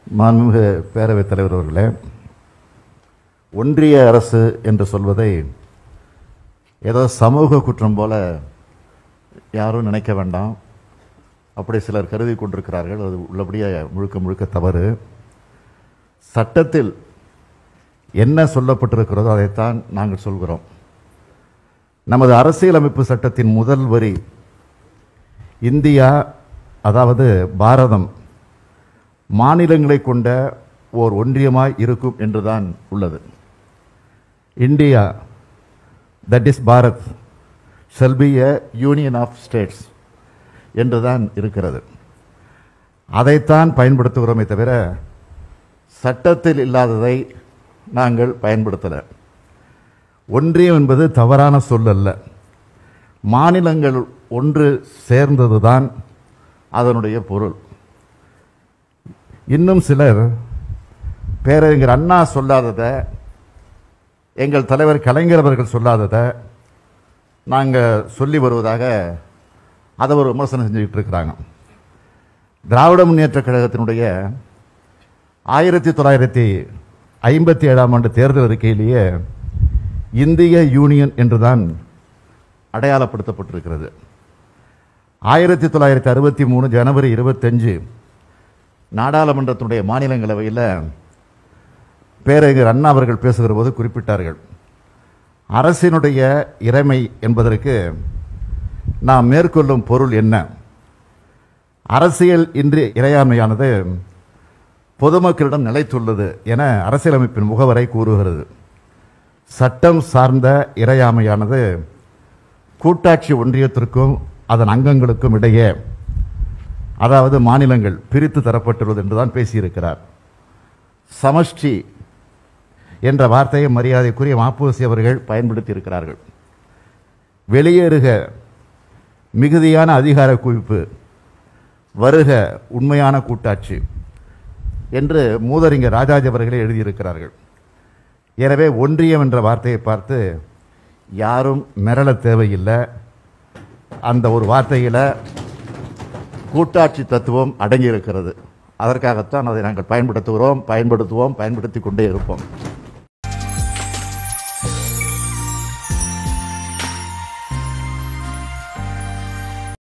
மாண்புமிகு பேரவைத் தலைவர் அவர்களே ஒன்றிய அரசு என்று சொல்வதை ஏதோ சமூக குற்றம் போல யாரும் நினைக்க வேண்டாம் அப்படி சிலர் கருதி கொண்டிருக்கிறார்கள் அது உள்ளபடியே முழுக்க முழுக்க தவறு சட்டத்தில் என்ன சொல்லப்பட்டிருக்கிறதோ அதைத்தான் நாங்கள் சொல்கிறோம் நமது அரசியலமைப்பு சட்டத்தின் முதல் வரி இந்தியா அதாவது பாரதம் மாநிலங்களை கொண்ட ஓர் ஒன்றியமாய் இருக்கும் என்றுதான் உள்ளது India that is Bharat shall be a union of states என்றுதான் இருக்கிறது அதைத்தான் பயன்படுத்துகிறோமே தவிர சட்டத்தில் இல்லாததை நாங்கள் பயன்படுத்தலை ஒன்றியம் என்பது தவறான சொல் அல்ல மாநிலங்கள் ஒன்று சேர்ந்ததுதான் அதனுடைய பொருள் இன்னும் சிலர் பேரறிஞர் அண்ணா சொல்லாததை எங்கள் தலைவர் கலைஞர் அவர்கள் சொல்லாததை நாங்கள் சொல்லி வருவதாக அதை ஒரு விமர்சனம் செஞ்சுக்கிட்டு இருக்கிறாங்க திராவிட முன்னேற்ற கழகத்தினுடைய ஆயிரத்தி தொள்ளாயிரத்தி ஐம்பத்தி ஏழாம் ஆண்டு தேர்தல் அறிக்கையிலேயே இந்திய யூனியன் என்றுதான் அடையாளப்படுத்தப்பட்டிருக்கிறது ஆயிரத்தி தொள்ளாயிரத்தி அறுபத்தி மூணு ஜனவரி இருபத்தஞ்சு நாடாளுமன்றத்தினுடைய மாநிலங்களவையில் பேரறிஞர் அண்ணா அவர்கள் பேசுகிற போது குறிப்பிட்டார்கள் அரசினுடைய இறைமை என்பதற்கு நாம் மேற்கொள்ளும் பொருள் என்ன அரசியல் இன்றி இறையாண்மையானது பொதுமக்களிடம் நிலைத்துள்ளது என அரசியலமைப்பின் முகவரை கூறுகிறது சட்டம் சார்ந்த இறையாமையானது கூட்டாட்சி ஒன்றியத்திற்கும் அதன் அங்கங்களுக்கும் இடையே அதாவது மாநிலங்கள் பிரித்து தரப்பட்டுள்ளது என்றுதான் பேசியிருக்கிறார் சமஷ்டி என்ற வார்த்தையை மரியாதைக்குரிய மாப்போசி அவர்கள் பயன்படுத்தி இருக்கிறார்கள் வெளியேறுக மிகுதியான அதிகார குவிப்பு வருக உண்மையான கூட்டாட்சி என்று மூதறிஞர் ராஜாஜி அவர்களே எழுதியிருக்கிறார்கள் எனவே ஒன்றியம் என்ற வார்த்தையை பார்த்து யாரும் மிரள தேவையில்லை அந்த ஒரு வார்த்தையில் கூட்டாட்சி தத்துவம் அடங்கியிருக்கிறது அதற்காகத்தான் அதை நாங்கள் பயன்படுத்துகிறோம் பயன்படுத்துவோம் பயன்படுத்தி கொண்டே இருப்போம்